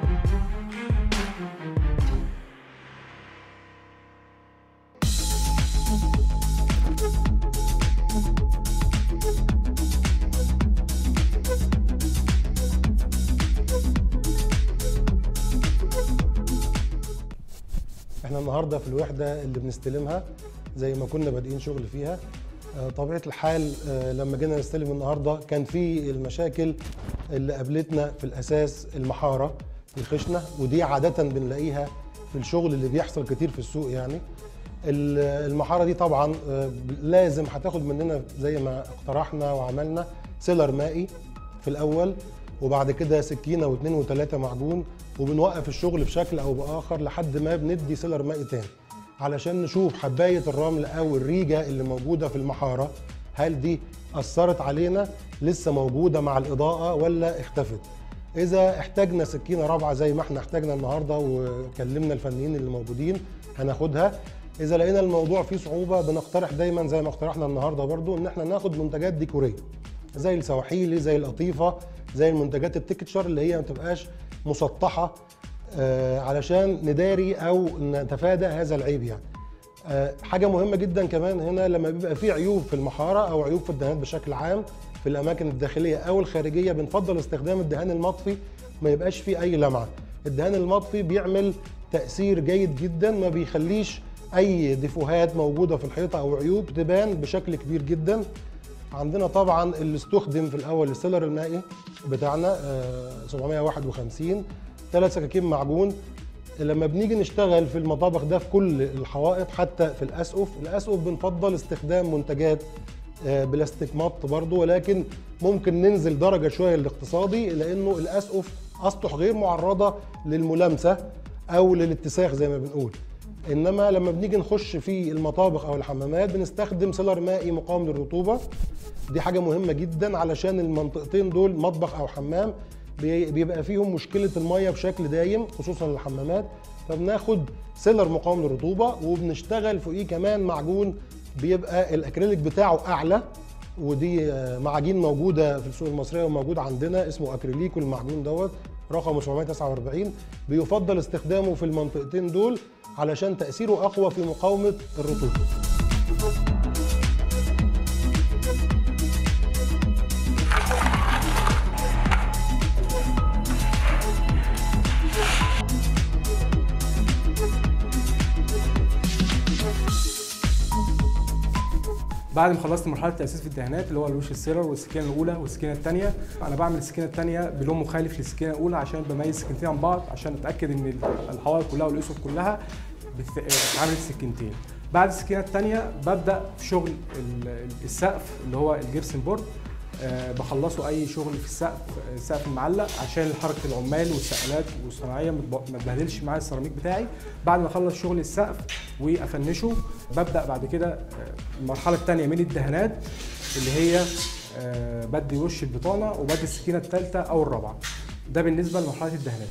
احنا النهارده في الوحده اللي بنستلمها زي ما كنا بادئين شغل فيها آه، طبيعه الحال آه، لما جينا نستلم النهارده كان في المشاكل اللي قابلتنا في الاساس المحاره الخشنه ودي عاده بنلاقيها في الشغل اللي بيحصل كتير في السوق يعني ال- المحاره دي طبعا آه، لازم هتاخد مننا زي ما اقترحنا وعملنا سيلر مائي في الاول وبعد كده سكينه واثنين وثلاثه معجون وبنوقف الشغل بشكل او باخر لحد ما بندي سيلر مائي تاني علشان نشوف حبايه الرمل او الريجه اللي موجوده في المحاره هل دي اثرت علينا لسه موجوده مع الاضاءه ولا اختفت اذا احتاجنا سكينه رابعه زي ما احنا احتاجنا النهارده وكلمنا الفنيين اللي موجودين هناخدها اذا لقينا الموضوع فيه صعوبه بنقترح دايما زي ما اقترحنا النهارده برضو ان احنا ناخد منتجات ديكوريه زي السواحيلي زي القطيفه زي المنتجات التكتشر اللي هي ما تبقاش مسطحه آه، علشان نداري او نتفادى هذا العيب يعني آه، حاجه مهمه جدا كمان هنا لما بيبقى في عيوب في المحاره او عيوب في الدهانات بشكل عام في الاماكن الداخليه او الخارجيه بنفضل استخدام الدهان المطفي ما يبقاش فيه اي لمعه الدهان المطفي بيعمل تاثير جيد جدا ما بيخليش اي ديفوهات موجوده في الحيطه او عيوب تبان بشكل كبير جدا عندنا طبعا اللي استخدم في الاول السيلر المائي بتاعنا آه، 751 ثلاث سكاكين معجون لما بنيجي نشتغل في المطابخ ده في كل الحوائط حتى في الاسقف الاسقف بنفضل استخدام منتجات آه، بلاستيك مط برضو ولكن ممكن ننزل درجه شويه الاقتصادي لانه الاسقف اسطح غير معرضه للملامسه او للاتساخ زي ما بنقول انما لما بنيجي نخش في المطابخ او الحمامات بنستخدم سيلر مائي مقاوم للرطوبه دي حاجه مهمه جدا علشان المنطقتين دول مطبخ او حمام بي- بيبقى فيهم مشكله الميه بشكل دايم خصوصا الحمامات فبناخد سيلر مقاوم للرطوبه وبنشتغل فوقيه كمان معجون بيبقى الاكريليك بتاعه اعلى ودي آه، معاجين موجوده في السوق المصريه وموجود عندنا اسمه اكريليك والمعجون دوت رقمه 749 بيفضل استخدامه في المنطقتين دول علشان تاثيره اقوى في مقاومه الرطوبه بعد ما خلصت مرحله التاسيس في الدهانات اللي هو الوش السيلر والسكينه الاولى والسكينه الثانيه انا بعمل السكينه الثانيه بلون مخالف للسكينه الاولى عشان بميز السكينتين عن بعض عشان اتاكد ان الحوائط كلها والاسود كلها بت- بتتعامل السكينتين بعد السكينه الثانيه ببدا في شغل ال- السقف اللي هو الجبسن بورد آه، بخلصه اي شغل في السقف السقف المعلق عشان حركه العمال والسقالات والصناعيه ما تب- ما تبهدلش معايا السيراميك بتاعي بعد ما اخلص شغل السقف وافنشه ببدا بعد كده آه، المرحله الثانيه من الدهانات اللي هي آه، بدي وش البطانه وبدي السكينه الثالثه او الرابعه ده بالنسبه لمرحله الدهانات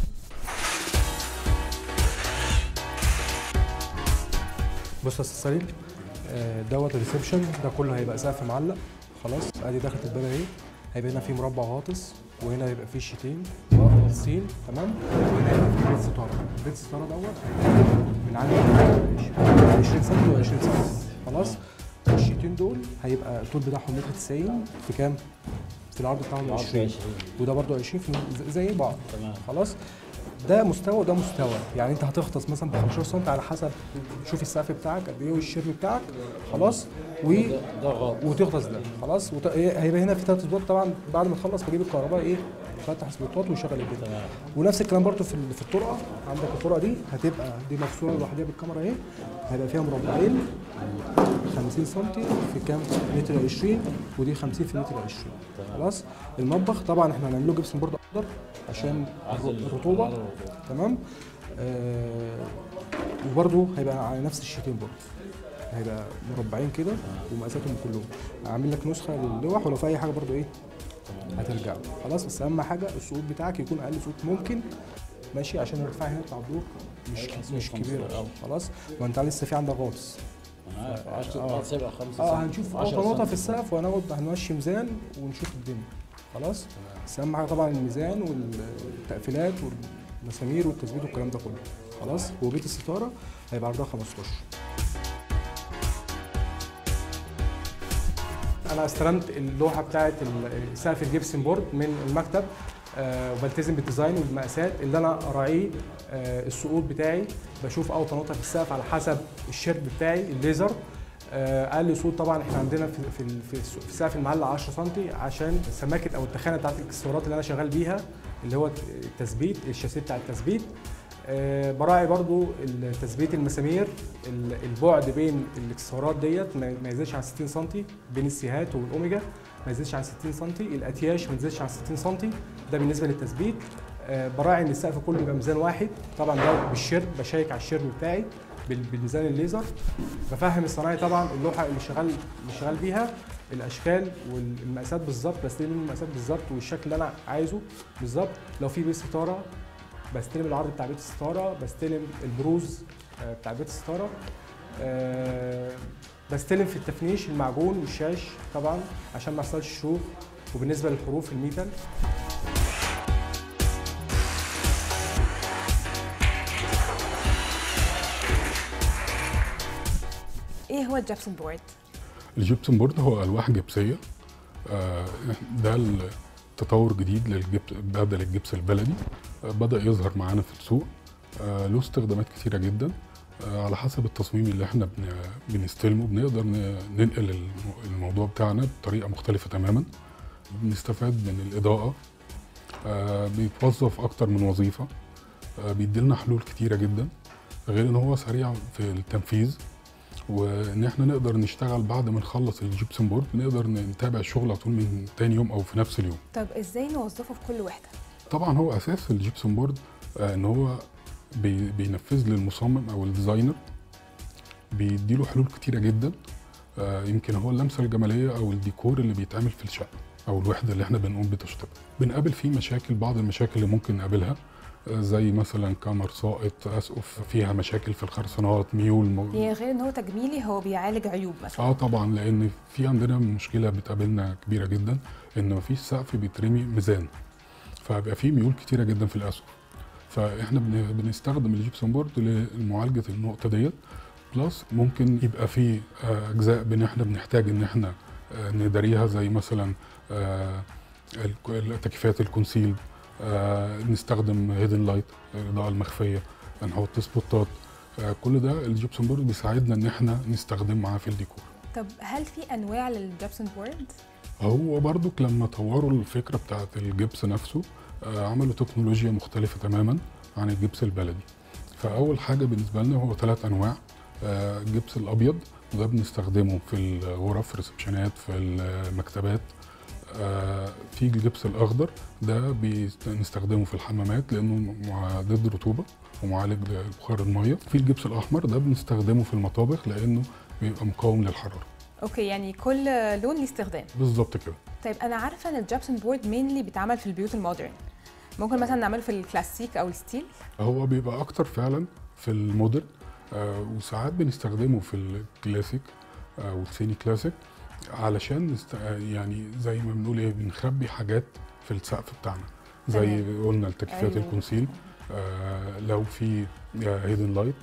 بص يا استاذ سليم آه، دوت الريسبشن ده كله هيبقى سقف معلق خلاص ادي دخلت الباب اهي هيبقى هنا في مربع غاطس وهنا هيبقى في شيتين غاطسين تمام وهنا هيبقى في بيت ستاره بيت ستاره دوت من عند 20 سم و20 سم خلاص الشيتين دول هيبقى الطول بتاعهم متر 90 في كام؟ في العرض بتاعهم 20 وده برضو 20 في زي بعض تمام. خلاص ده مستوى وده مستوى يعني انت هتغطس مثلا ب 15 سم على حسب شوف السقف بتاعك قد ايه والشرم بتاعك خلاص و ده غلط وتغطس ده خلاص وت... إيه، هيبقى هنا في ثلاث سبوت طبعا بعد ما تخلص بجيب الكهرباء ايه فتح سبوتات ويشغل البيت تمام. ونفس الكلام برضو في ال- في الطرقه عندك الطرقه دي هتبقى دي مفصوله لوحدها بالكاميرا اهي هيبقى فيها مربعين 50 سم في كام متر 20 ودي 50 في متر 20 خلاص المطبخ طبعا احنا هنعمله جبسن بورد اخضر عشان عشان الرطوبه الرطوبة. تمام آه وبرده هيبقى على نفس الشيتين برضه هيبقى مربعين كده ومقاساتهم كلهم اعمل لك نسخه للوح ولو في اي حاجه برضه ايه هترجع له. خلاص بس اهم حاجه الصعود بتاعك يكون اقل صوت ممكن ماشي عشان الارتفاع هنا بتاع الدور مش هيبقى مش صوت كبير 15 قوي خلاص ما انت لسه في عندك غاطس انا عارف 10 آه. غطس يبقى 5 اه هنشوف نقطه نقطه في السقف وهناخد هنمشي ميزان ونشوف الدنيا خلاص بس اهم حاجه طبعا الميزان والتقفيلات المسامير والتثبيت والكلام ده كله خلاص وبيت الستاره هيبقى عرضها 15 انا استلمت اللوحه بتاعه ال- سقف الجبسن بورد من المكتب آه، وبلتزم بالديزاين والمقاسات اللي انا اراعيه آه، السقوط بتاعي بشوف اوطى نقطه في السقف على حسب الشرب بتاعي الليزر آه، اقل سقوط طبعا احنا عندنا في في ال- في الس- في سقف المعلق 10 سم عشان سماكه او التخانه بتاعت الاكسسوارات اللي انا شغال بيها اللي هو التثبيت الشاسيه بتاع التثبيت آه، براعي برضو تثبيت المسامير ال- البعد بين الاكسسوارات ديت ما ما يزيدش عن 60 سم بين السيهات والاوميجا ما يزيدش عن 60 سم الاتياش ما يزيدش عن 60 سم ده بالنسبه للتثبيت آه، براعي ان السقف كله يبقى ميزان واحد طبعا ده بالشرب بشيك على الشرب بتاعي بال- بالميزان الليزر بفهم الصنايعي طبعا اللوحه اللي شغال اللي شغال بيها الاشكال والمقاسات بالظبط بستلم منه المقاسات بالظبط والشكل اللي انا عايزه بالظبط لو في بيت ستاره بستلم العرض بتاع بيت الستاره بستلم البروز آه، بتاع بيت الستاره آه، بستلم في التفنيش المعجون والشاش طبعا عشان ما يحصلش شروخ وبالنسبه للحروف الميتال ايه هو الجبسون بورد؟ الجبسون بورد هو الواح جبسيه آه، ده التطور جديد للجبس بدل الجبس البلدي آه، بدا يظهر معانا في السوق آه، له استخدامات كتيره جدا آه، على حسب التصميم اللي احنا بن- بنستلمه بنقدر ن- ننقل الم- الموضوع بتاعنا بطريقه مختلفه تماما بنستفاد من الاضاءه آه، بيتوظف اكتر من وظيفه آه، بيديلنا حلول كتيره جدا غير ان هو سريع في التنفيذ وان احنا نقدر نشتغل بعد ما نخلص الجبسون بورد نقدر نتابع الشغل على طول من تاني يوم او في نفس اليوم طب ازاي نوظفه في كل وحده؟ طبعا هو اساس الجبسون بورد آه، ان هو بي- بينفذ للمصمم او الديزاينر بيديله حلول كتيره جدا آه، يمكن هو اللمسه الجماليه او الديكور اللي بيتعمل في الشقه او الوحده اللي احنا بنقوم بتشطيبها بنقابل فيه مشاكل بعض المشاكل اللي ممكن نقابلها آه، زي مثلا كمر ساقط اسقف فيها مشاكل في الخرسانات ميول م- يعني غير ان هو تجميلي هو بيعالج عيوب مثلا اه طبعا لان في عندنا مشكله بتقابلنا كبيره جدا ان مفيش سقف بيترمي ميزان فبيبقى في ميول كتيره جدا في الاسقف فاحنا بن- بنستخدم الجبسون بورد لمعالجه النقطه ديت بلس ممكن يبقى في آه، اجزاء بن احنا بنحتاج ان احنا آه، نداريها زي مثلا آه، الك- التكييفات الكونسيل آه، نستخدم هيدن لايت الاضاءه المخفيه نحط سبوتات آه، كل ده الجبسون بورد بيساعدنا ان احنا نستخدم معاه في الديكور طب هل في انواع للجبسون بورد؟ هو برضك لما طوروا الفكره بتاعت الجبس نفسه آه، عملوا تكنولوجيا مختلفه تماما عن الجبس البلدي فاول حاجه بالنسبه لنا هو ثلاث انواع آه، الجبس الابيض وده بنستخدمه في الغرف ريسبشنات في المكتبات آه، في الجبس الاخضر ده بنستخدمه في الحمامات لانه مع- ضد رطوبه ومعالج لبخار الميه في الجبس الاحمر ده بنستخدمه في المطابخ لانه بيبقى مقاوم للحراره اوكي يعني كل لون ليه استخدام بالظبط كده طيب انا عارفه ان الجبسون بورد مينلي بيتعمل في البيوت المودرن ممكن مثلا نعمله في الكلاسيك او الستيل هو بيبقى اكتر فعلا في المودرن آه وساعات بنستخدمه في الكلاسيك آه والسيني كلاسيك علشان نست... آه، يعني زي ما بنقول ايه بنخبي حاجات في السقف بتاعنا زي قلنا التكييفات أيوة. أيوة. الكونسيل آه لو في هيدن لايت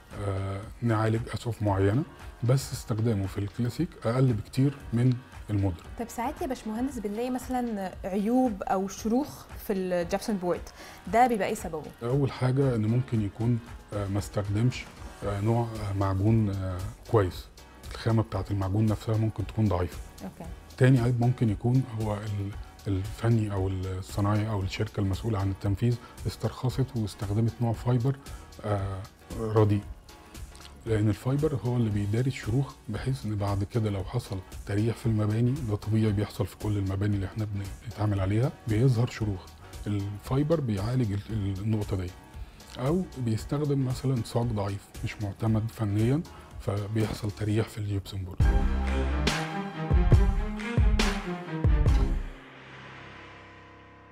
آه نعالج اسقف معينه بس استخدامه في الكلاسيك اقل بكتير من المودرن طيب ساعات يا باشمهندس بنلاقي مثلا عيوب او شروخ في الجبسون بورد ده بيبقى ايه سببه؟ اول حاجه ان ممكن يكون آه، ما استخدمش آه، نوع آه، معجون آه، كويس الخامه بتاعت المعجون نفسها ممكن تكون ضعيفه اوكي تاني عيب ممكن يكون هو ال- الفني او الصنايعي او الشركه المسؤوله عن التنفيذ استرخصت واستخدمت نوع فايبر آه، رديء لان الفايبر هو اللي بيداري الشروخ بحيث ان بعد كده لو حصل تريح في المباني ده طبيعي بيحصل في كل المباني اللي احنا بنتعامل عليها بيظهر شروخ الفايبر بيعالج ال- ال- النقطه دي او بيستخدم مثلا صاج ضعيف مش معتمد فنيا فبيحصل تريح في الجبسون بورد